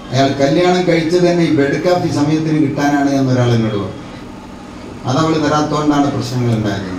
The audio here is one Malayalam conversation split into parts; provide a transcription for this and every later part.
അയാൾ കല്യാണം കഴിച്ചത് തന്നെ ഈ ബെഡ് കാഫി സമയത്തിന് കിട്ടാനാണ് എന്നൊരാൾ എന്നോട് പറഞ്ഞു അതവൾ തരാത്തോണ്ടാണ് പ്രശ്നങ്ങൾ ഉണ്ടായിരുന്നത്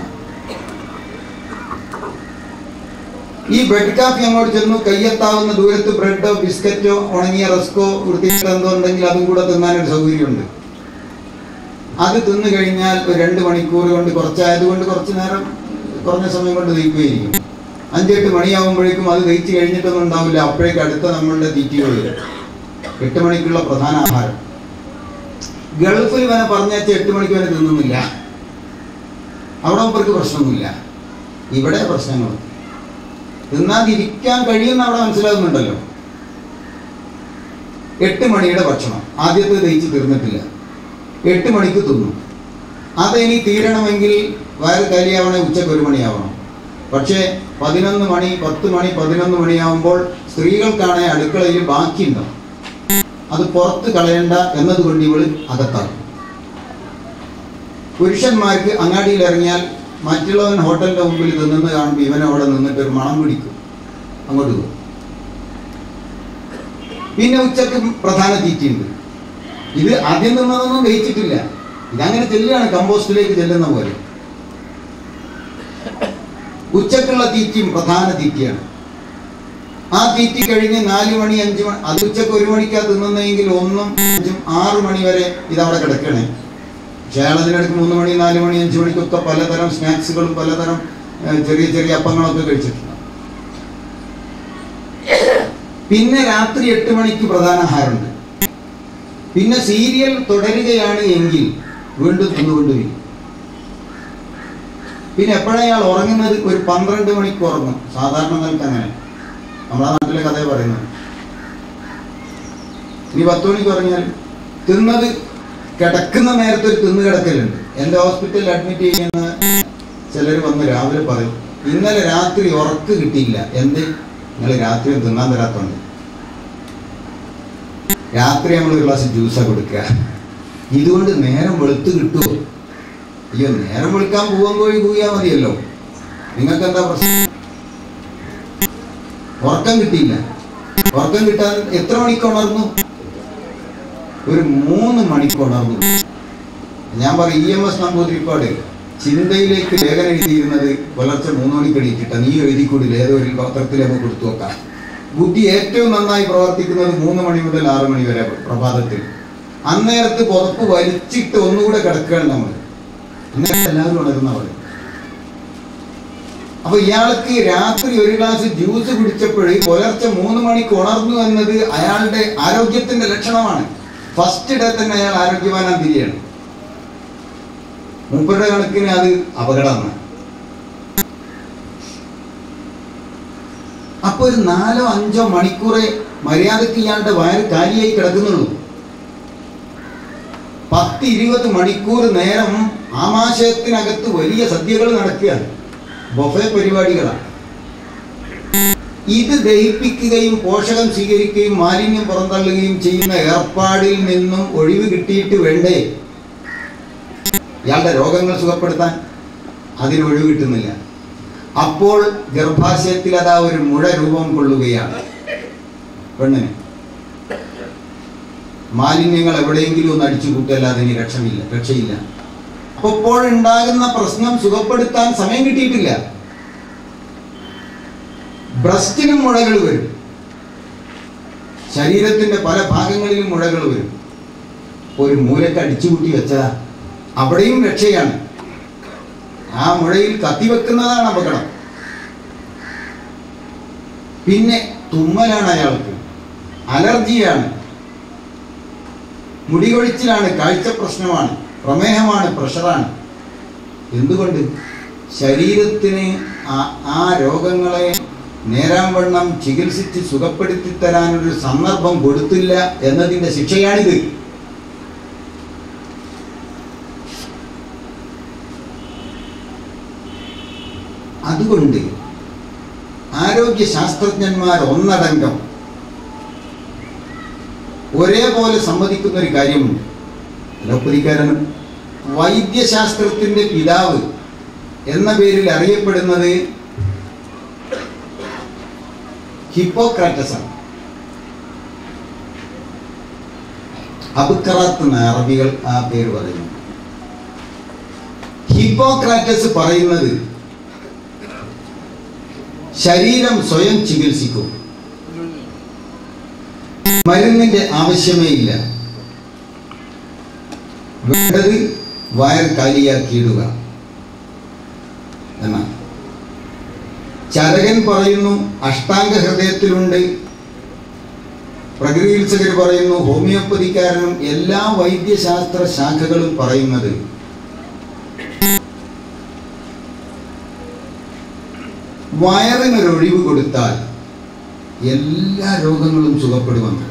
ഈ ബെഡ് കാഫി അങ്ങോട്ട് ചെന്നു കയ്യെത്താവുന്ന ദൂരത്ത് ബ്രെഡോ ബിസ്ക്കറ്റോ ഉണങ്ങിയ റസ്കോ വൃത്തിയിട്ട് എന്തോ ഉണ്ടെങ്കിൽ അതും കൂടെ തിന്നാനൊരു സൗകര്യമുണ്ട് അത് തിന്നു കഴിഞ്ഞാൽ ഒരു രണ്ട് മണിക്കൂർ കൊണ്ട് കുറച്ചായതുകൊണ്ട് കുറച്ച് നേരം കുറഞ്ഞ സമയം കൊണ്ട് ദഹിക്കുകയായിരിക്കും അഞ്ചെട്ട് മണിയാവുമ്പോഴേക്കും അത് ദഹിച്ച് കഴിഞ്ഞിട്ടൊന്നും ഉണ്ടാവില്ല അപ്പോഴേക്ക് അടുത്ത നമ്മളുടെ തീറ്റികൾ വരും എട്ട് മണിക്കുള്ള പ്രധാന ആഹാരം ഗൾഫിൽ വനെ പറഞ്ഞാച്ച എട്ട് മണിക്ക് വരെ തിന്നുന്നില്ല അവിടെ അവർക്ക് പ്രശ്നമൊന്നുമില്ല ഇവിടെ പ്രശ്നങ്ങൾ തിന്നാതിരിക്കാൻ കഴിയുന്ന അവിടെ മനസ്സിലാകുന്നുണ്ടല്ലോ എട്ട് മണിയുടെ ഭക്ഷണം ആദ്യത്തെ ദഹിച്ച് തീർന്നിട്ടില്ല എട്ട് മണിക്ക് തിന്നു അതിനി തീരണമെങ്കിൽ വയറ് കാലിയാവണേ ഉച്ചക്ക് ഒരു മണിയാവണം പക്ഷേ പതിനൊന്ന് മണി പത്ത് മണി പതിനൊന്ന് മണിയാവുമ്പോൾ സ്ത്രീകൾക്കാണെ അടുക്കളയിൽ ബാക്കിയുണ്ടാവും അത് പുറത്ത് കളയണ്ട എന്നതുകൊണ്ട് ഇവള് അകത്താക്കും പുരുഷന്മാർക്ക് അങ്ങാടിയിൽ ഇറങ്ങിയാൽ മറ്റുള്ളവൻ ഹോട്ടലിന്റെ മുമ്പിൽ തിന്നുന്ന കാണുമ്പോൾ ഇവൻ അവിടെ നിന്നിട്ട് ഒരു മണം പിടിക്കും അങ്ങോട്ട് പോകും പിന്നെ ഉച്ചക്ക് പ്രധാന തീറ്റിയുണ്ട് ഇത് ആദ്യം നിന്നതൊന്നും ദഹിച്ചിട്ടില്ല ഇതങ്ങനെ ചെല്ലുകയാണ് കമ്പോസ്റ്റിലേക്ക് ചെല്ലുന്ന പോലെ ഉച്ചക്കുള്ള തീറ്റിയും പ്രധാന തീറ്റിയാണ് ആ തീറ്റി കഴിഞ്ഞ് നാല് മണി അഞ്ച് മണി അത് ഉച്ചക്ക് ഒരു മണിക്കാ തിന്നുന്നെങ്കിൽ ഒന്നും അഞ്ചും ആറ് മണി വരെ ഇതവിടെ കിടക്കണേ പക്ഷേ അയാൾ അതിനിടയ്ക്ക് മൂന്ന് മണി നാല് മണി അഞ്ച് മണിക്കൊക്കെ പലതരം സ്നാക്സുകളും പലതരം ഏഹ്, ചെറിയ ചെറിയ അപ്പങ്ങളൊക്കെ കഴിച്ചിട്ടുണ്ട് പിന്നെ രാത്രി എട്ട് മണിക്ക് പ്രധാന ആഹാരമുണ്ട് പിന്നെ സീരിയൽ തുടരുകയാണ് എങ്കിൽ വീണ്ടും തിന്നുകൊണ്ടുവരും പിന്നെ എപ്പോഴാണ് അയാൾ ഉറങ്ങുന്നത് ഒരു പന്ത്രണ്ട് മണിക്ക് ഉറങ്ങും സാധാരണ നിലക്ക് അങ്ങനെ നമ്മളെ നാട്ടിലെ കഥയെ പറയുന്നത് ഇനി പത്ത് മണിക്ക് ഉറങ്ങിയാൽ തിന്നത് കിടക്കുന്ന നേരത്തെ ഒരു തിന്ന് കിടക്കലുണ്ട് എൻ്റെ ഹോസ്പിറ്റലിൽ അഡ്മിറ്റ് ചെയ്യുന്ന ചിലർ വന്ന് രാവിലെ പറയും ഇന്നലെ രാത്രി ഉറക്ക് കിട്ടിയില്ല എന്ത് നിങ്ങൾ രാത്രി തിന്നാൻ തരാത്തോണ്ട് രാത്രി നമ്മൾ ഒരു ഗ്ലാസ് ജ്യൂസാണ് കൊടുക്കുക ഇതുകൊണ്ട് നേരം വെളുത്ത് കിട്ടുമോ അയ്യോ നേരം വെളുക്കാൻ പൂവൻ കോഴി കൂയാൽ മതിയല്ലോ നിങ്ങൾക്ക് എന്താ പ്രശ്നം ഉറക്കം കിട്ടിയില്ല ഉറക്കം കിട്ടാൻ എത്ര മണിക്ക് ഉണർന്നു ഒരു മൂന്ന് മണിക്ക് ഉണർന്നു ഞാൻ പറയും ഇ എം എസ് നമ്പൂതിരിപ്പാട് ചിന്തയിലേക്ക് ലേഖനം എഴുതിയിരുന്നത് പുലർച്ചെ മൂന്ന് മണിക്ക് എണീറ്റിട്ട നീ എഴുതിക്കൂടില്ല ഏതോ ഒരു പത്രത്തിലേക്ക് കൊടുത്തു വെക്കാം ബുദ്ധി ഏറ്റവും നന്നായി പ്രവർത്തിക്കുന്നത് മൂന്ന് മണി മുതൽ ആറ് മണി വരെ പ്രഭാതത്തിൽ അന്നേരത്ത് പുതപ്പ് വലിച്ചിട്ട് ഒന്നുകൂടെ കിടക്കുകയാണ് നമ്മൾ അന്നേരം എല്ലാവരും ഉണരുന്നവർ അപ്പൊ ഇയാൾക്ക് രാത്രി ഒരു ഗ്ലാസ് ജ്യൂസ് കുടിച്ചപ്പോൾ പുലർച്ചെ മൂന്ന് മണിക്ക് ഉണർന്നു എന്നത് അയാളുടെ ആരോഗ്യത്തിന്റെ ലക്ഷണമാണ് ഫസ്റ്റ് ഡേ തന്നെ അയാൾ ആരോഗ്യവാനാൻ തിരിയാണ് മൂപ്പരുടെ കണക്കിന് അത് അപകടമാണ് അപ്പൊ ഒരു നാലോ അഞ്ചോ മണിക്കൂറെ മര്യാദക്ക് ഇയാളുടെ വയറ് കാലിയായി കിടക്കുന്നുള്ളൂ പത്ത് ഇരുപത് മണിക്കൂർ നേരം ആമാശയത്തിനകത്ത് വലിയ സദ്യകൾ നടക്കുകയാണ് ബൊഫെ പരിപാടികളാണ് ഇത് ദഹിപ്പിക്കുകയും പോഷകം സ്വീകരിക്കുകയും മാലിന്യം പുറന്തള്ളുകയും ചെയ്യുന്ന ഏർപ്പാടിൽ നിന്നും ഒഴിവ് കിട്ടിയിട്ട് വേണ്ടേ ഇയാളുടെ രോഗങ്ങൾ സുഖപ്പെടുത്താൻ അതിന് ഒഴിവ് കിട്ടുന്നില്ല അപ്പോൾ ഗർഭാശയത്തിൽ അതാ ഒരു മുഴ രൂപം കൊള്ളുകയാണ് പെണ്ണിന് മാലിന്യങ്ങൾ എവിടെയെങ്കിലും ഒന്ന് അടിച്ചു കൂട്ടല്ലാതെ ഇനി രക്ഷമില്ല രക്ഷയില്ല അപ്പൊ ഇപ്പോഴുണ്ടാകുന്ന പ്രശ്നം സുഖപ്പെടുത്താൻ സമയം കിട്ടിയിട്ടില്ല ബ്രസ്റ്റിനും മുഴകൾ വരും ശരീരത്തിന്റെ പല ഭാഗങ്ങളിലും മുഴകൾ വരും ഒരു മൂലക്ക് അടിച്ചുകൂട്ടി വെച്ചതാ അവിടെയും രക്ഷയാണ് ആ മുഴയിൽ കത്തിവെക്കുന്നതാണ് അപകടം പിന്നെ തുമ്മലാണ് അയാൾക്ക് അലർജിയാണ് മുടികൊഴിച്ചിലാണ് കാഴ്ച പ്രശ്നമാണ് പ്രമേഹമാണ് പ്രഷറാണ് എന്തുകൊണ്ട് ശരീരത്തിന് ആ- ആ രോഗങ്ങളെ നേരാംവണ്ണം ചികിത്സിച്ച് സുഖപ്പെടുത്തി തരാനൊരു സന്ദർഭം കൊടുത്തില്ല എന്നതിൻ്റെ ശിക്ഷയാണിത് അതുകൊണ്ട് ആരോഗ്യ ശാസ്ത്രജ്ഞന്മാർ ഒന്നടങ്കം ഒരേപോലെ സമ്മതിക്കുന്ന ഒരു കാര്യമുണ്ട് അലോപ്പതിക്കാരൻ വൈദ്യശാസ്ത്രത്തിന്റെ പിതാവ് എന്ന പേരിൽ അറിയപ്പെടുന്നത് ഹിപ്പോക്രാറ്റസ് ആണ് അബുക്കറാത്ത് എന്ന അറബികൾ ആ പേര് പറയുന്നു ഹിപ്പോക്രാറ്റസ് പറയുന്നത് ശരീരം സ്വയം ചികിത്സിക്കും മരുന്നിന്റെ ആവശ്യമേ ഇല്ല വേണ്ടത് വയർ കാലിയാക്കിയിടുക എന്നാണ് ചരകൻ പറയുന്നു അഷ്ടാംഗ ഹൃദയത്തിലുണ്ട് പ്രകൃതി ചികിത്സകർ പറയുന്നു ഹോമിയോപ്പതിക്കാരനും എല്ലാ വൈദ്യശാസ്ത്ര ശാഖകളും പറയുന്നത് വയറിനൊരു ഒഴിവ് കൊടുത്താൽ എല്ലാ രോഗങ്ങളും സുഖപ്പെടുമെന്ന്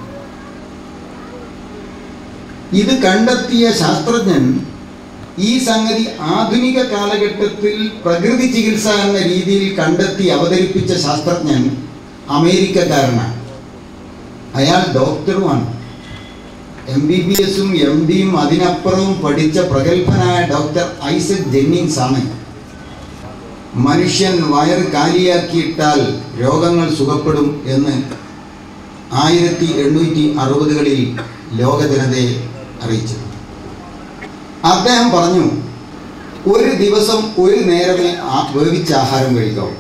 ഇത് കണ്ടെത്തിയ ശാസ്ത്രജ്ഞൻ ഈ സംഗതി ആധുനിക കാലഘട്ടത്തിൽ പ്രകൃതി ചികിത്സ എന്ന രീതിയിൽ കണ്ടെത്തി അവതരിപ്പിച്ച ശാസ്ത്രജ്ഞൻ അമേരിക്കക്കാരനാണ് അയാൾ ഡോക്ടറുമാണ് എം ബി ബി എസും എം ഡിയും അതിനപ്പുറവും പഠിച്ച പ്രഗത്ഭനായ ഡോക്ടർ ഐസക് ജെന്നിങ്സ് ആണ് മനുഷ്യൻ വയറ് കാലിയാക്കിയിട്ടാൽ രോഗങ്ങൾ സുഖപ്പെടും എന്ന് ആയിരത്തി എണ്ണൂറ്റി അറുപതുകളിൽ ലോക ജനതയെ അറിയിച്ചു അദ്ദേഹം പറഞ്ഞു ഒരു ദിവസം ഒരു നേരമേ ആ- വേവിച്ച ആഹാരം കഴിക്കാവൂ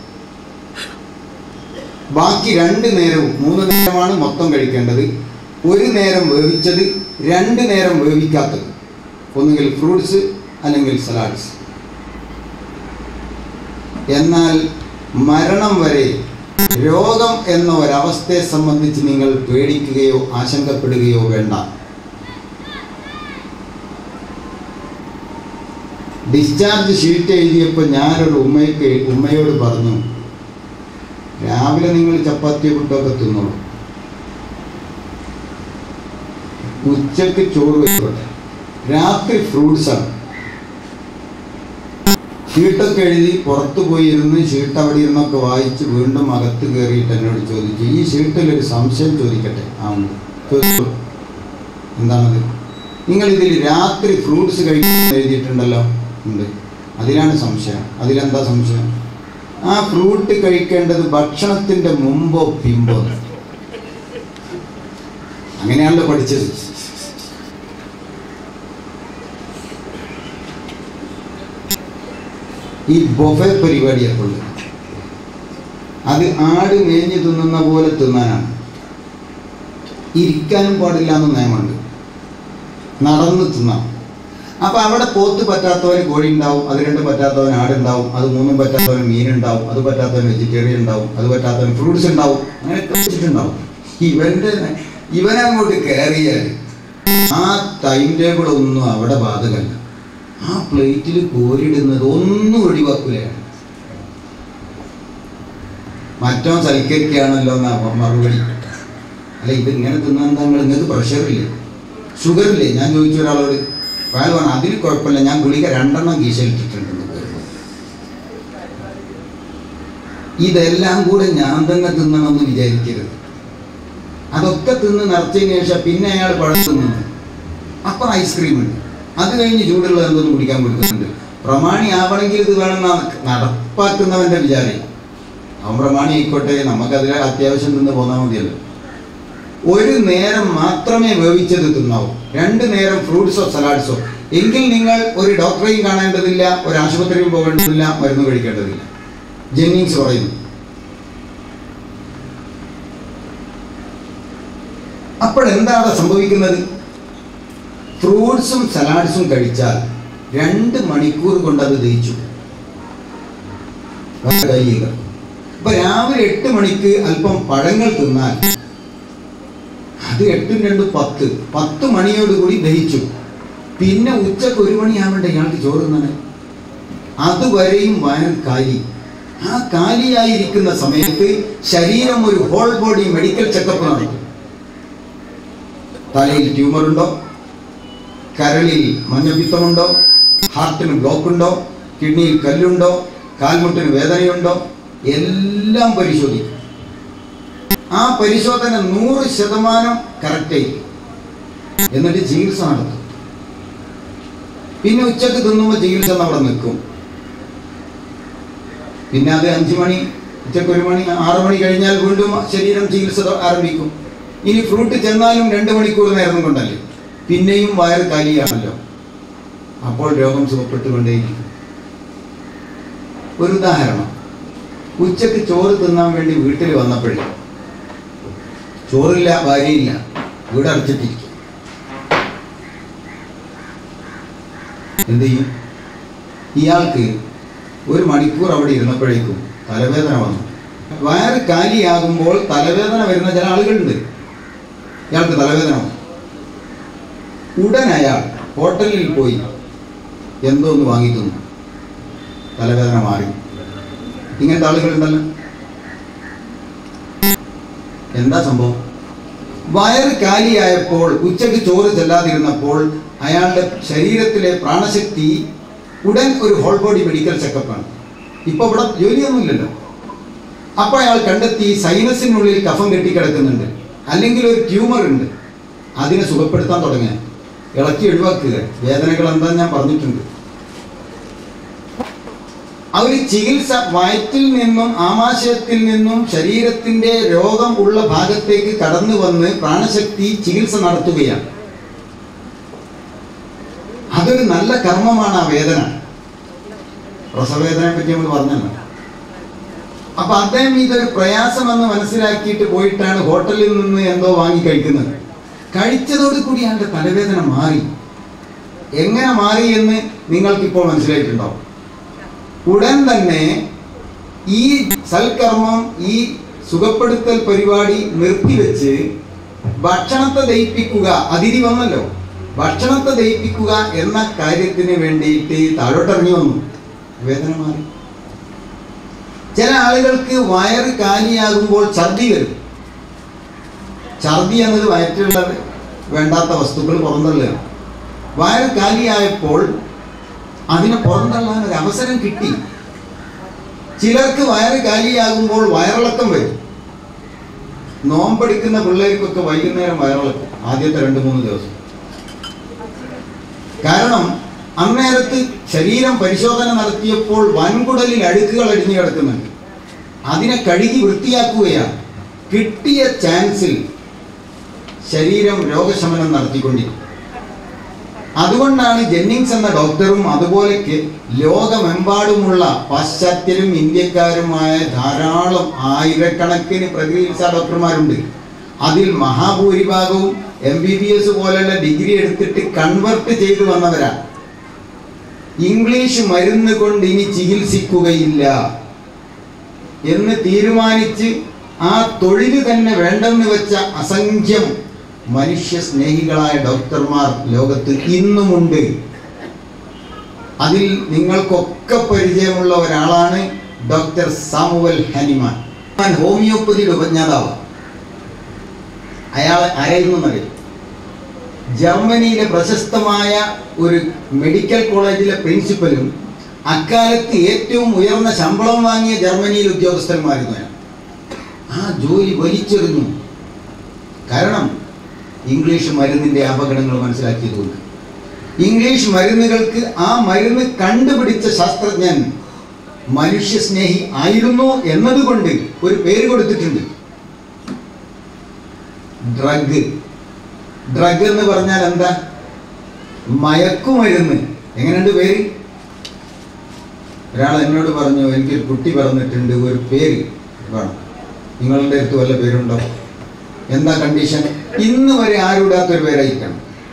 ബാക്കി രണ്ട് നേരവും മൂന്ന് നേരമാണ് മൊത്തം കഴിക്കേണ്ടത് ഒരു നേരം വേവിച്ചത് രണ്ട് നേരം വേവിക്കാത്തത് ഒന്നുകിൽ ഫ്രൂട്ട്സ് അല്ലെങ്കിൽ സലാഡ്സ് എന്നാൽ മരണം വരെ രോഗം എന്ന ഒരവസ്ഥയെ സംബന്ധിച്ച് നിങ്ങൾ പേടിക്കുകയോ ആശങ്കപ്പെടുകയോ വേണ്ട ഡിസ്ചാർജ് ഷീറ്റ് എഴുതിയപ്പോൾ ഞാനൊരു ഉമ്മയ്ക്ക് ഉമ്മയോട് പറഞ്ഞു രാവിലെ നിങ്ങൾ ചപ്പാത്തി പുട്ടൊക്കെ തിന്നോളൂ ഉച്ചക്ക് ചോറ് വെച്ചോട്ടെ രാത്രി ഫ്രൂട്ട്സ് ആണ് ഷീട്ടൊക്കെ എഴുതി പുറത്തു പോയി ഇരുന്ന് ഷീട്ട് അവിടെ ഇരുന്നൊക്കെ വായിച്ച് വീണ്ടും അകത്ത് കയറിയിട്ട് എന്നോട് ചോദിച്ചു ഈ ഷീട്ടിൽ ഒരു സംശയം ചോദിക്കട്ടെ ആ ഉണ്ട് ചോദിച്ചോളൂ. എന്താണത് നിങ്ങൾ ഇതിൽ രാത്രി ഫ്രൂട്ട്സ് കഴിക്കാൻ എഴുതിയിട്ടുണ്ടല്ലോ ഉണ്ട് അതിലാണ് സംശയം അതിലെന്താ സംശയം ആ ഫ്രൂട്ട് കഴിക്കേണ്ടത് ഭക്ഷണത്തിന്റെ മുമ്പോ പിമ്പോ അങ്ങനെയാണല്ലോ പഠിച്ചത് ഈ ബൊഫെ പരിപാടിയൊക്കെ ഉള്ളത് അത് ആട് മേഞ്ഞ് തിന്നുന്ന പോലെ തിന്നാനാണ് ഇരിക്കാനും പാടില്ല എന്ന് നിയമമുണ്ട് നടന്ന് തിന്നാം അപ്പൊ അവിടെ പോത്ത് പറ്റാത്തവന് കോഴി ഉണ്ടാവും അത് രണ്ടും പറ്റാത്തവന് ആടുണ്ടാവും അത് മൂന്നും പറ്റാത്തവന് മീനുണ്ടാവും അത് പറ്റാത്തവന് വെജിറ്റേറിയൻ ഉണ്ടാവും അത് പറ്റാത്തവന് ഫ്രൂട്ട്സ് ഉണ്ടാവും അങ്ങനെ വെച്ചിട്ടുണ്ടാവും ഇവന്റെ ഇവനെ അങ്ങോട്ട് കയറിയാൽ ആ ടൈം ടേബിൾ ഒന്നും അവിടെ ബാധകമല്ല ആ പ്ലേറ്റിൽ കോരിടുന്നത് ഒന്നും ഒഴിവാക്കൂലയാണ് മറ്റോ സൽക്കരിക്കുകയാണല്ലോ എന്നാ മറുപടി അല്ല ഇത് ഇങ്ങനെ തിന്നാൻ താങ്കൾ നിങ്ങൾക്ക് പ്രഷറില്ലേ ഷുഗർ ഇല്ലേ ഞാൻ ചോദിച്ച ഒരാളോട് അയാൾ പറഞ്ഞു അതിൽ കുഴപ്പമില്ല ഞാൻ ഗുളിക രണ്ടെണ്ണം കീശയിലിട്ടിട്ടുണ്ടെന്ന് പറഞ്ഞു. ഇതെല്ലാം കൂടെ ഞാൻ തന്നെ തിന്നണമെന്ന് വിചാരിക്കരുത് അതൊക്കെ തിന്ന് നിറച്ചതിന് ശേഷം പിന്നെ അയാൾ പഴം തിന്നുന്നു അപ്പൊ ഐസ്ക്രീം ഉണ്ട് അത് കഴിഞ്ഞ് ചൂടുള്ള എന്തൊന്നും കുടിക്കാൻ കൊടുക്കുന്നുണ്ട് പ്രമാണി ആവണമെങ്കിൽ ഇത് വേണമെന്നാ നടപ്പാക്കുന്നവന്റെ വിചാരം അവൻ പ്രമാണി ആയിക്കോട്ടെ നമുക്കതിൽ അത്യാവശ്യം തിന്ന് പോന്നാൽ മതിയല്ലോ ഒരു നേരം മാത്രമേ വേവിച്ചത് തിന്നാവൂ രണ്ട് നേരം ഫ്രൂട്ട്സോ സലാഡ്സോ എങ്കിൽ നിങ്ങൾ ഒരു ഡോക്ടറെയും കാണേണ്ടതില്ല ഒരു ആശുപത്രിയും പോകേണ്ടതില്ല മരുന്ന് കഴിക്കേണ്ടതില്ല ജെന്നിങ്സ് പറയുന്നു അപ്പോഴെന്താണ് അവിടെ സംഭവിക്കുന്നത് ഫ്രൂട്ട്സും സലാഡ്സും കഴിച്ചാൽ രണ്ട് മണിക്കൂർ കൊണ്ട് അത് ദഹിച്ചു കഴിയുക അപ്പൊ രാവിലെ എട്ട് മണിക്ക് അല്പം പഴങ്ങൾ തിന്നാൽ അത് എട്ടും രണ്ട് പത്ത് പത്ത് മണിയോടുകൂടി ദഹിച്ചു പിന്നെ ഉച്ചക്ക് ഒരു മണിയാവേണ്ട ഇയാൾക്ക് ചോറ് തിന്നാണ് അതുവരെയും വയർ കാലി ആ കാലിയായിരിക്കുന്ന സമയത്ത് ശരീരം ഒരു ഹോൾ ബോഡി മെഡിക്കൽ ചെക്കപ്പ് നടത്തും തലയിൽ ട്യൂമർ ഉണ്ടോ കരളിൽ മഞ്ഞപ്പിത്തമുണ്ടോ ഹാർട്ടിന് ബ്ലോക്ക് ഉണ്ടോ കിഡ്നിയിൽ കല്ലുണ്ടോ കാൽമുട്ടിന് വേദനയുണ്ടോ എല്ലാം പരിശോധിക്കും ആ പരിശോധന നൂറ് ശതമാനം കറക്റ്റ് ആയിരിക്കും എന്നിട്ട് ചികിത്സ നടത്തും പിന്നെ ഉച്ചക്ക് തിന്നുമ്പോൾ ചികിത്സ അവിടെ നിൽക്കും പിന്നെ അത് അഞ്ചു മണി ഉച്ചക്ക് ഒരു മണി ആറു മണി കഴിഞ്ഞാൽ വീണ്ടും ശരീരം ചികിത്സ തൊ- ആരംഭിക്കും ഇനി ഫ്രൂട്ട് ചെന്നാലും രണ്ട് മണിക്കൂർ നേരം കൊണ്ടല്ലേ പിന്നെയും വയറ് കാലിയാണല്ലോ അപ്പോൾ രോഗം സുഖപ്പെട്ടുകൊണ്ടേയിരിക്കും ഒരു ഉദാഹരണം ഉച്ചക്ക് ചോറ് തിന്നാൻ വേണ്ടി വീട്ടിൽ വന്നപ്പോഴേ ചോറില്ല ഭാര്യയില്ല വീട് അടച്ചിട്ടിരിക്കും എന്ത് ചെയ്യും ഇയാൾക്ക് ഒരു മണിക്കൂർ അവിടെ ഇരുന്നപ്പോഴേക്കും തലവേദന വന്നു വയറ് കാലിയാകുമ്പോൾ തലവേദന വരുന്ന ചില ആളുകളുണ്ട് ഇയാൾക്ക് തലവേദന വന്നു ഉടൻ അയാൾ ഹോട്ടലിൽ പോയി എന്തോ ഒന്ന് വാങ്ങി തിന്നു തലവേദന മാറി ഇങ്ങനത്തെ ആളുകളുണ്ടല്ലോ എന്താ സംഭവം വയറ് കാലിയായപ്പോൾ ഉച്ചയ്ക്ക് ചോറ് ചെല്ലാതിരുന്നപ്പോൾ അയാളുടെ ശരീരത്തിലെ പ്രാണശക്തി ഉടൻ ഒരു ഹോൾ ബോഡി മെഡിക്കൽ ചെക്കപ്പാണ് ഇപ്പൊ ഇവിടെ ജോലിയൊന്നുമില്ലല്ലോ അപ്പൊ അയാൾ കണ്ടെത്തി സൈനസിനുള്ളിൽ കഫം കെട്ടിക്കിടക്കുന്നുണ്ട് അല്ലെങ്കിൽ ഒരു ട്യൂമർ ഉണ്ട് അതിനെ സുഖപ്പെടുത്താൻ തുടങ്ങുക ഇളക്കി ഒഴിവാക്കുക വേദനകൾ എന്താ ഞാൻ പറഞ്ഞിട്ടുണ്ട് ആ ഒരു ചികിത്സ വയറ്റിൽ നിന്നും ആമാശയത്തിൽ നിന്നും ശരീരത്തിന്റെ രോഗം ഉള്ള ഭാഗത്തേക്ക് കടന്നു വന്ന് പ്രാണശക്തി ചികിത്സ നടത്തുകയാണ് അതൊരു നല്ല കർമ്മമാണ് ആ വേദന പ്രസവവേദനയെ പറ്റി നമ്മൾ പറഞ്ഞല്ലോ അപ്പൊ അദ്ദേഹം ഇതൊരു പ്രയാസമെന്ന് മനസ്സിലാക്കിയിട്ട് പോയിട്ടാണ് ഹോട്ടലിൽ നിന്ന് എന്തോ വാങ്ങി കഴിക്കുന്നത് കഴിച്ചതോട് കൂടി അയാളുടെ തലവേദന മാറി എങ്ങനെ മാറി എന്ന് നിങ്ങൾക്കിപ്പോൾ മനസ്സിലായിട്ടുണ്ടാവും ഉടൻ തന്നെ ഈ സൽക്കർമ്മം ഈ സുഖപ്പെടുത്തൽ പരിപാടി നിർത്തിവെച്ച് ഭക്ഷണത്തെ ദയിപ്പിക്കുക അതിഥി വന്നല്ലോ ഭക്ഷണത്തെ ദയിപ്പിക്കുക എന്ന കാര്യത്തിന് വേണ്ടിയിട്ട് താഴോട്ടിറങ്ങി വന്നു വേദന മാറി ചില ആളുകൾക്ക് വയറ് കാലിയാകുമ്പോൾ ഛർദി വരും ഛർദി എന്നത് വയറ്റിലുള്ള വേണ്ടാത്ത വസ്തുക്കൾ പുറന്തള്ളുകയാണ് വയറ് കാലിയായപ്പോൾ അതിനെ പുറന്തള്ളാൻ ഒരു അവസരം കിട്ടി ചിലർക്ക് വയറ് കാലിയാകുമ്പോൾ വയറിളക്കം വരും നോമ്പെടുക്കുന്ന പിള്ളേർക്കൊക്കെ വൈകുന്നേരം വയറിളക്കം ആദ്യത്തെ രണ്ട് മൂന്ന് ദിവസം കാരണം അന്നേരത്ത് ശരീരം പരിശോധന നടത്തിയപ്പോൾ വൻകുടലിൽ അഴുക്കുകൾ അടിഞ്ഞു കിടക്കുന്നുണ്ട് അതിനെ കഴുകി വൃത്തിയാക്കുകയാണ് കിട്ടിയ ചാൻസിൽ ശരീരം രോഗശമനം നടത്തിക്കൊണ്ടിരിക്കും അതുകൊണ്ടാണ് ജെന്നിങ്സ് എന്ന ഡോക്ടറും അതുപോലെ കെ- ലോകമെമ്പാടുമുള്ള പാശ്ചാത്യരും ഇന്ത്യക്കാരുമായ ധാരാളം ആയിരക്കണക്കിന് പ്രകൃതിചികിത്സാ ഡോക്ടർമാരുണ്ട് അതിൽ മഹാഭൂരിഭാഗവും എം ബി ബി എസ് പോലുള്ള ഡിഗ്രി എടുത്തിട്ട് കൺവെർട്ട് ചെയ്തു വന്നവരാണ് ഇംഗ്ലീഷ് മരുന്ന് കൊണ്ട് ഇനി ചികിത്സിക്കുകയില്ല എന്ന് തീരുമാനിച്ച് ആ തൊഴിൽ തന്നെ വേണ്ടെന്ന് വെച്ച അസംഖ്യം മനുഷ്യ സ്നേഹികളായ ഡോക്ടർമാർ ലോകത്ത് ഇന്നുമുണ്ട് അതിൽ നിങ്ങൾക്കൊക്കെ പരിചയമുള്ള ഒരാളാണ് ഡോക്ടർ സാമുവൽ ഹനിമാൻ ഞാൻ ഹോമിയോപ്പതിയുടെ ഉപജ്ഞാതാവ് അയാൾ ആരായിരുന്നു എന്നറിയാം ജർമ്മനിയിലെ പ്രശസ്തമായ ഒരു മെഡിക്കൽ കോളേജിലെ പ്രിൻസിപ്പലും അക്കാലത്ത് ഏറ്റവും ഉയർന്ന ശമ്പളം വാങ്ങിയ ജർമ്മനിയിലെ ഉദ്യോഗസ്ഥന്മാരുന്നു അയാൾ ആ ജോലി വലിച്ചെറിഞ്ഞു കാരണം ഇംഗ്ലീഷ് മരുന്നിന്റെ അപകടങ്ങൾ മനസ്സിലാക്കിയതുകൊണ്ട് ഇംഗ്ലീഷ് മരുന്നുകൾക്ക് ആ മരുന്ന് കണ്ടുപിടിച്ച ശാസ്ത്രജ്ഞൻ മനുഷ്യസ്നേഹി ആയിരുന്നു എന്നതുകൊണ്ട് ഒരു പേര് കൊടുത്തിട്ടുണ്ട് ഡ്രഗ് ഡ്രഗ് എന്ന് പറഞ്ഞാൽ എന്താ മയക്കുമരുന്ന് എങ്ങനെയുണ്ട് പേര് ഒരാൾ എന്നോട് പറഞ്ഞു എനിക്കൊരു കുട്ടി പറഞ്ഞിട്ടുണ്ട് ഒരു പേര് വേണം നിങ്ങളുടെ അടുത്ത് വല്ല പേരുണ്ടോ എന്താ കണ്ടീഷൻ ഇന്ന് വരെ ആരുടാത്തൊരു പേരായിരിക്കണം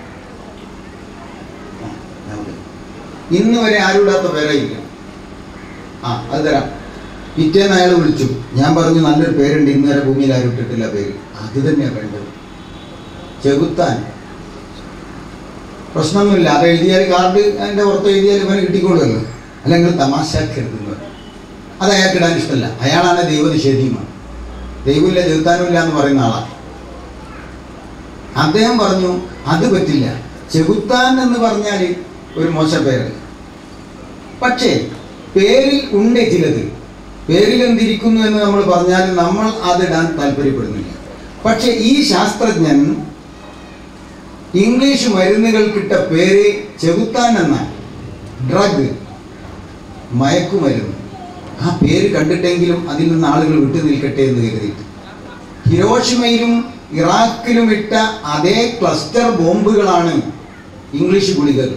ഇന്ന് വരെ ആരുടാത്ത പേരായിരിക്കണം ആ അത് തരാം പിറ്റേന്ന് അയാൾ വിളിച്ചു ഞാൻ പറഞ്ഞു നല്ലൊരു പേരുണ്ട് ഇന്ന് വരെ ഭൂമിയിൽ ആരും ഇട്ടിട്ടില്ല പേര് അത് തന്നെയാണ് വേണ്ടത് ചെകുത്താൻ പ്രശ്നമൊന്നുമില്ല അത് എഴുതിയാൽ കാർഡ് അതിൻ്റെ പുറത്ത് എഴുതിയാൽ ഇവന് കിട്ടിക്കൊള്ളുമല്ലോ അല്ലെങ്കിൽ തമാശാക്കരുതെന്ന് പറയും അത് അയാൾക്ക് ഇടാൻ ഇഷ്ടമല്ല അയാളാണ് ദൈവനിഷേധിയുമാണ് ദൈവമില്ല ചെകുത്താനുമില്ല എന്ന് പറയുന്ന ആളാണ് അദ്ദേഹം പറഞ്ഞു അത് പറ്റില്ല ചെകുത്താൻ എന്ന് പറഞ്ഞാൽ ഒരു മോശ പേരല്ല പക്ഷേ പേരിൽ ഉണ്ട് ചിലത് പേരിൽ എന്തിരിക്കുന്നു എന്ന് നമ്മൾ പറഞ്ഞാൽ നമ്മൾ അതിടാൻ താല്പര്യപ്പെടുന്നില്ല പക്ഷെ ഈ ശാസ്ത്രജ്ഞൻ ഇംഗ്ലീഷ് മരുന്നുകൾക്കിട്ട പേര് ചെകുത്താൻ എന്ന ഡ്രഗ് മയക്കുമരുന്ന് ആ പേര് കണ്ടിട്ടെങ്കിലും അതിൽ നിന്ന് ആളുകൾ വിട്ടു നിൽക്കട്ടെ എന്ന് കരുതിയിട്ട് ഹിരോഷിമയിലും ഇറാഖിലും ഇട്ട അതേ ക്ലസ്റ്റർ ബോംബുകളാണ് ഇംഗ്ലീഷ് ഗുളികകൾ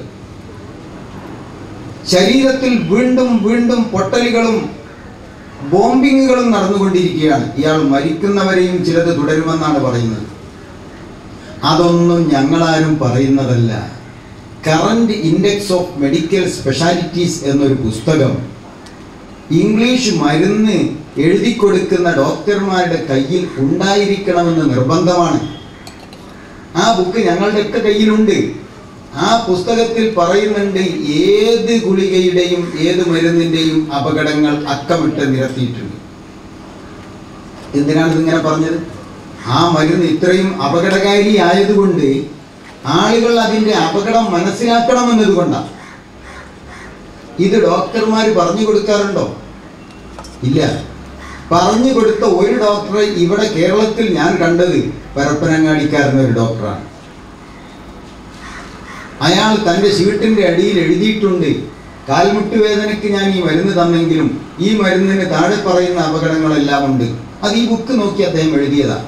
ശരീരത്തിൽ വീണ്ടും വീണ്ടും പൊട്ടലുകളും ബോംബിങ്ങുകളും നടന്നുകൊണ്ടിരിക്കുകയാണ് ഇയാൾ മരിക്കുന്നവരെയും ചിലത് തുടരുമെന്നാണ് പറയുന്നത് അതൊന്നും ഞങ്ങളാരും പറയുന്നതല്ല current index of medical specialities എന്നൊരു പുസ്തകം ഇംഗ്ലീഷ് മരുന്ന് എഴുതി കൊടുക്കുന്ന ഡോക്ടർമാരുടെ കയ്യിൽ ഉണ്ടായിരിക്കണമെന്ന് നിർബന്ധമാണ് ആ ബുക്ക് ഞങ്ങളുടെയൊക്കെ കയ്യിലുണ്ട് ആ പുസ്തകത്തിൽ പറയുന്നുണ്ട് ഏത് ഗുളികയുടെയും ഏത് മരുന്നിൻ്റെയും അപകടങ്ങൾ അക്കമിട്ട് നിരത്തിയിട്ടുണ്ട് എന്തിനാണ് ഇതിങ്ങനെ പറഞ്ഞത് ആ മരുന്ന് ഇത്രയും അപകടകാരി ആയതുകൊണ്ട് ആളുകൾ അതിൻ്റെ അപകടം മനസ്സിലാക്കണമെന്നതുകൊണ്ടാണ് ഇത് ഡോക്ടർമാർ പറഞ്ഞു കൊടുക്കാറുണ്ടോ ഇല്ല പറഞ്ഞു കൊടുത്ത ഒരു ഡോക്ടറെ ഇവിടെ കേരളത്തിൽ ഞാൻ കണ്ടത് പരപ്പനങ്ങാടിക്കാരൻ ഒരു ഡോക്ടറാണ് അയാൾ തൻ്റെ ഷീട്ടിൻ്റെ അടിയിൽ എഴുതിയിട്ടുണ്ട് കാൽമുട്ട് വേദനയ്ക്ക് ഞാൻ ഈ മരുന്ന് തന്നെങ്കിലും ഈ മരുന്നിന് താഴെ പറയുന്ന അപകടങ്ങളെല്ലാം ഉണ്ട് അത് ഈ ബുക്ക് നോക്കി അദ്ദേഹം എഴുതിയതാ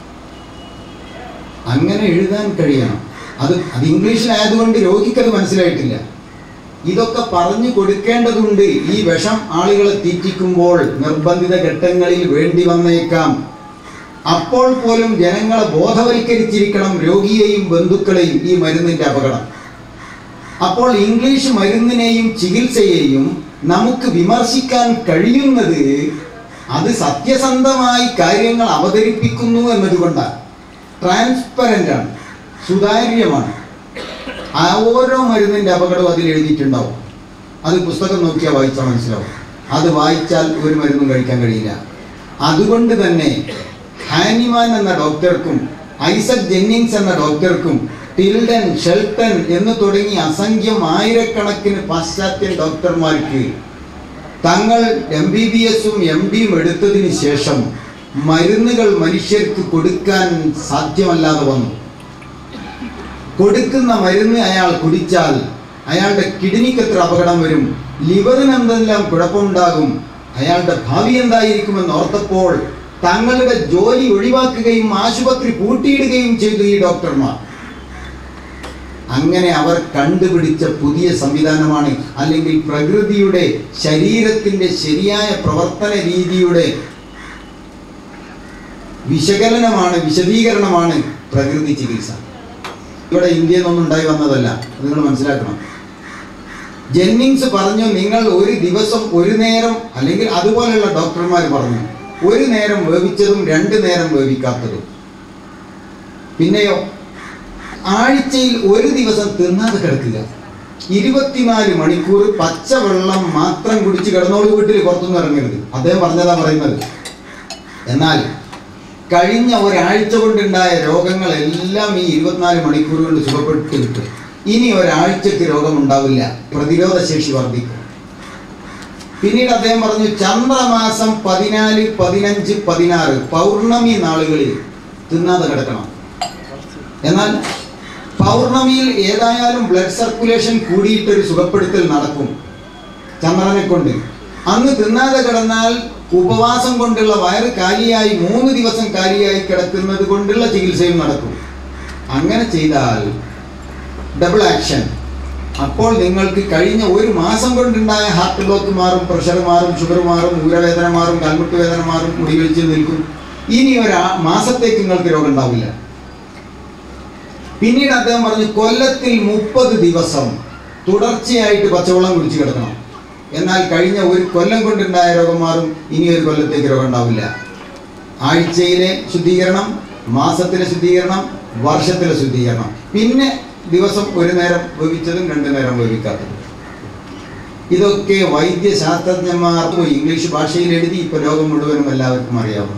അങ്ങനെ എഴുതാൻ കഴിയണം അത് അത് ഇംഗ്ലീഷിലായതുകൊണ്ട് രോഗിക്കത് മനസ്സിലായിട്ടില്ല ഇതൊക്കെ പറഞ്ഞു കൊടുക്കേണ്ടതുണ്ട് ഈ വിഷം ആളുകളെ തീറ്റിക്കുമ്പോൾ നിർബന്ധിത ഘട്ടങ്ങളിൽ വേണ്ടി വന്നേക്കാം അപ്പോൾ പോലും ജനങ്ങളെ ബോധവൽക്കരിച്ചിരിക്കണം രോഗിയെയും ബന്ധുക്കളെയും ഈ മരുന്നിന്റെ അപകടം അപ്പോൾ ഇംഗ്ലീഷ് മരുന്നിനെയും ചികിത്സയെയും നമുക്ക് വിമർശിക്കാൻ കഴിയുന്നത് അത് സത്യസന്ധമായി കാര്യങ്ങൾ അവതരിപ്പിക്കുന്നു എന്നതുകൊണ്ടാണ് ട്രാൻസ്പെറൻ്റ് ആണ് സുതാര്യമാണ് ആ ഓരോ മരുന്നിൻ്റെ അപകടവും അതിൽ എഴുതിയിട്ടുണ്ടാവും അത് പുസ്തകം നോക്കിയാൽ വായിച്ചാൽ മനസ്സിലാവും അത് വായിച്ചാൽ ഒരു മരുന്നും കഴിക്കാൻ കഴിയില്ല അതുകൊണ്ട് തന്നെ ഹാനിമാൻ എന്ന ഡോക്ടർക്കും ഐസക് ജെന്നിങ്സ് എന്ന ഡോക്ടർക്കും ടിൽഡൻ ഷെൽട്ടൺ എന്ന് തുടങ്ങി അസംഖ്യം ആയിരക്കണക്കിന് പാശ്ചാത്യ ഡോക്ടർമാർക്ക് തങ്ങൾ എം ബി ബി എസും എം ഡിയും എടുത്തതിന് ശേഷം മരുന്നുകൾ മനുഷ്യർക്ക് കൊടുക്കാൻ സാധ്യമല്ലാതെ വന്നു കൊടുക്കുന്ന മരുന്ന് അയാൾ കുടിച്ചാൽ അയാളുടെ കിഡ്നിക്ക് എത്ര അപകടം വരും ലിവറിന് എന്തെല്ലാം കുഴപ്പമുണ്ടാകും അയാളുടെ ഭാവി എന്തായിരിക്കുമെന്ന് ഓർത്തപ്പോൾ തങ്ങളുടെ ജോലി ഒഴിവാക്കുകയും ആശുപത്രി പൂട്ടിയിടുകയും ചെയ്തു ഈ ഡോക്ടർമാർ അങ്ങനെ അവർ കണ്ടുപിടിച്ച പുതിയ സംവിധാനമാണ് അല്ലെങ്കിൽ പ്രകൃതിയുടെ ശരീരത്തിന്റെ ശരിയായ പ്രവർത്തന രീതിയുടെ വിശകലനമാണ് വിശദീകരണമാണ് പ്രകൃതി ചികിത്സ ഇവിടെ ഇന്ത്യയിൽ നിന്നൊന്നും ഉണ്ടായി വന്നതല്ല അത് നിങ്ങൾ മനസ്സിലാക്കണം ജെന്നിങ്സ് പറഞ്ഞു നിങ്ങൾ ഒരു ദിവസം ഒരു നേരം അല്ലെങ്കിൽ അതുപോലെയുള്ള ഡോക്ടർമാർ പറഞ്ഞു ഒരു നേരം വേവിച്ചതും രണ്ട് നേരം വേവിക്കാത്തതും പിന്നെയോ ആഴ്ചയിൽ ഒരു ദിവസം തിന്നാതെ കിടക്കുക ഇരുപത്തിനാല് മണിക്കൂർ പച്ചവെള്ളം മാത്രം കുടിച്ച് കിടന്നോളൂ വീട്ടിൽ പുറത്തൊന്നും ഇറങ്ങരുത് അദ്ദേഹം പറഞ്ഞതാ പറയുന്നത് എന്നാൽ കഴിഞ്ഞ ഒരാഴ്ച കൊണ്ടുണ്ടായ രോഗങ്ങളെല്ലാം ഈ ഇരുപത്തിനാല് മണിക്കൂർ കൊണ്ട് സുഖപ്പെട്ട് കിട്ടും ഇനി ഒരാഴ്ചക്ക് രോഗമുണ്ടാവില്ല പ്രതിരോധ ശേഷി വർദ്ധിക്കും പിന്നീട് അദ്ദേഹം പറഞ്ഞു ചന്ദ്രമാസം പതിനാല് പതിനഞ്ച് പതിനാറ് പൗർണമി നാളുകളിൽ തിന്നാതെ കിടക്കണം എന്നാൽ പൗർണമിയിൽ ഏതായാലും ബ്ലഡ് സർക്കുലേഷൻ കൂടിയിട്ടൊരു സുഖപ്പെടുത്തൽ നടക്കും ചന്ദ്രനെ കൊണ്ട് അന്ന് തിന്നാതെ കിടന്നാൽ ഉപവാസം കൊണ്ടുള്ള വയറ് കാലിയായി മൂന്ന് ദിവസം കാലിയായി കിടക്കുന്നത് കൊണ്ടുള്ള ചികിത്സയും നടക്കും അങ്ങനെ ചെയ്താൽ ഡബിൾ ആക്ഷൻ അപ്പോൾ നിങ്ങൾക്ക് കഴിഞ്ഞ ഒരു മാസം കൊണ്ടുണ്ടായ ഹാർട്ട് ബ്ലോക്ക് മാറും പ്രഷർ മാറും ഷുഗർ മാറും ഊരവേദന മാറും കാൽമുട്ട് വേദന മാറും മുടി കഴിച്ച് നിൽക്കും ഇനി ഒരു ആ- മാസത്തേക്ക് നിങ്ങൾക്ക് രോഗം ഉണ്ടാവില്ല പിന്നീട് അദ്ദേഹം പറഞ്ഞു കൊല്ലത്തിൽ മുപ്പത് ദിവസം തുടർച്ചയായിട്ട് പച്ചവെള്ളം കുടിച്ച് കിടക്കണം എന്നാൽ കഴിഞ്ഞ ഒരു കൊല്ലം കൊണ്ടുണ്ടായ രോഗം മാറും ഇനി ഒരു കൊല്ലത്തേക്ക് രോഗം ഉണ്ടാവില്ല ആഴ്ചയിലെ ശുദ്ധീകരണം മാസത്തിലെ ശുദ്ധീകരണം വർഷത്തിലെ ശുദ്ധീകരണം പിന്നെ ദിവസം ഒരു നേരം വേവിച്ചതും രണ്ടു നേരം വേവിക്കാത്തതും ഇതൊക്കെ വൈദ്യശാസ്ത്രജ്ഞന്മാർ ഇംഗ്ലീഷ് ഭാഷയിൽ എഴുതി ഇപ്പൊ ലോകം മുഴുവനും എല്ലാവർക്കും അറിയാവുന്നത്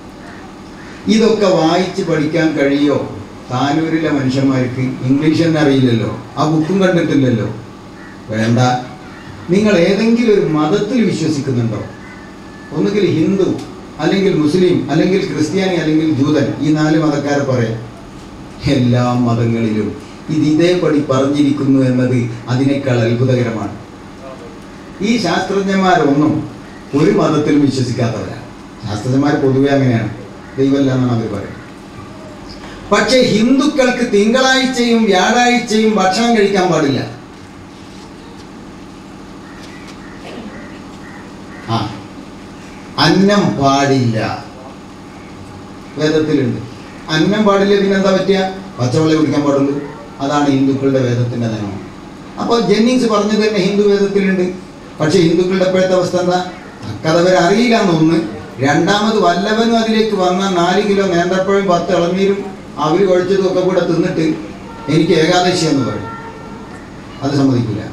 ഇതൊക്കെ വായിച്ച് പഠിക്കാൻ കഴിയോ താനൂരിലെ മനുഷ്യന്മാർക്ക് ഇംഗ്ലീഷ് തന്നെ അറിയില്ലല്ലോ ആ ബുക്കും കണ്ടിട്ടില്ലല്ലോ വേണ്ട നിങ്ങൾ ഏതെങ്കിലും ഒരു മതത്തിൽ വിശ്വസിക്കുന്നുണ്ടോ ഒന്നുകിൽ ഹിന്ദു അല്ലെങ്കിൽ മുസ്ലിം അല്ലെങ്കിൽ ക്രിസ്ത്യാനി അല്ലെങ്കിൽ ജൂതൻ ഈ നാല് മതക്കാരെ പറയാം എല്ലാ മതങ്ങളിലും ഇത് ഇതേപടി പറഞ്ഞിരിക്കുന്നു എന്നത് അതിനേക്കാൾ അത്ഭുതകരമാണ് ഈ ശാസ്ത്രജ്ഞന്മാരൊന്നും ഒരു മതത്തിലും വിശ്വസിക്കാത്തവരാണ് ശാസ്ത്രജ്ഞന്മാർ പൊതുവെ അങ്ങനെയാണ് ദൈവമല്ല എന്നാണ് അവർ പറയുന്നത് പക്ഷേ ഹിന്ദുക്കൾക്ക് തിങ്കളാഴ്ചയും വ്യാഴാഴ്ചയും ഭക്ഷണം കഴിക്കാൻ പാടില്ല ആ അന്നം പാടില്ല വേദത്തിലുണ്ട് അന്നം പാടില്ല പിന്നെ എന്താ പറ്റുക പച്ചവെള്ളം കുടിക്കാൻ പാടുള്ളൂ അതാണ് ഹിന്ദുക്കളുടെ വേദത്തിന്റെ നിയമം അപ്പോൾ ജെന്നിങ്സ് പറഞ്ഞത് തന്നെ ഹിന്ദു വേദത്തിലുണ്ട് പക്ഷേ ഹിന്ദുക്കളുടെ ഇപ്പോഴത്തെ അവസ്ഥ എന്താ കഥ വരെ അറിയില്ല എന്നൊന്ന് രണ്ടാമത് വല്ലവനും അതിലേക്ക് വന്ന നാല് കിലോ നേന്ത്രപ്പഴം പത്ത് ഇളനീരും അവർ കഴിച്ചതും ഒക്കെ കൂടെ തിന്നിട്ട് എനിക്ക് ഏകാദശി എന്ന് പറയും അത് സമ്മതിക്കില്ല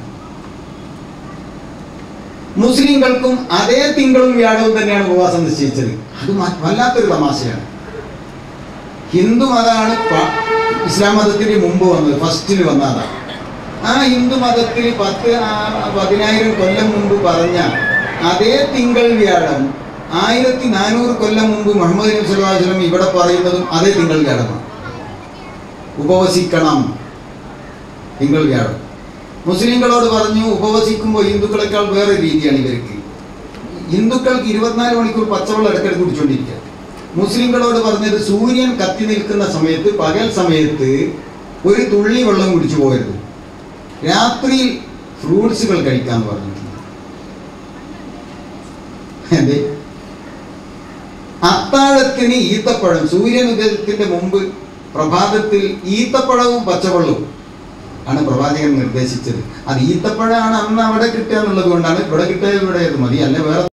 മുസ്ലിങ്ങൾക്കും അതേ തിങ്കളും വ്യാഴവും തന്നെയാണ് ഉപവാസം നിശ്ചയിച്ചത് അത് മ- വല്ലാത്തൊരു തമാശയാണ് ഹിന്ദു മതമാണ് പ- ഇസ്ലാം മതത്തിന് മുമ്പ് വന്നത് ഫസ്റ്റിൽ വന്നതാണ് ആ ഹിന്ദു മതത്തിൽ പത്ത് ആ- പതിനായിരം കൊല്ലം മുമ്പ് പറഞ്ഞ അതേ തിങ്കൾ വ്യാഴം ആയിരത്തി നാനൂറ് കൊല്ലം മുമ്പ് മുഹമ്മദ് നബി സല്ലല്ലാഹു അലൈഹി വസല്ലം ഇവിടെ പറയുന്നതും അതേ തിങ്കൾ വ്യാഴമാണ് ഉപവസിക്കണം തിങ്കൾ വ്യാഴം മുസ്ലിങ്ങളോട് പറഞ്ഞു ഉപവസിക്കുമ്പോൾ ഹിന്ദുക്കളെക്കാൾ വേറെ രീതിയാണ് ഇവർക്ക് ഹിന്ദുക്കൾക്ക് ഇരുപത്തിനാല് മണിക്കൂർ പച്ചവെള്ളം ഇടയ്ക്കിടയ്ക്ക് കുടിച്ചുകൊണ്ടിരിക്കുക മുസ്ലിങ്ങളോട് പറഞ്ഞത് സൂര്യൻ കത്തി നിൽക്കുന്ന സമയത്ത് പകൽ സമയത്ത് ഒരു തുള്ളി വെള്ളം കുടിച്ചു പോകരുത് രാത്രിയിൽ ഫ്രൂട്ട്സുകൾ കഴിക്കാന്ന് പറഞ്ഞിട്ടുണ്ട് എന്തേ അത്താഴത്തിന് ഈത്തപ്പഴം സൂര്യൻ ഉദയത്തിന്റെ മുമ്പ് പ്രഭാതത്തിൽ ഈത്തപ്പഴവും പച്ചവെള്ളവും ആണ് പ്രവാചകൻ നിർദ്ദേശിച്ചത് അത് ഈത്തപ്പഴമാണ് അന്ന് അവിടെ കിട്ടുക എന്നുള്ളത് കൊണ്ടാണ് ഇവിടെ കിട്ടിയത് ഇവിടെ ഇത് മതി അല്ല വേറെ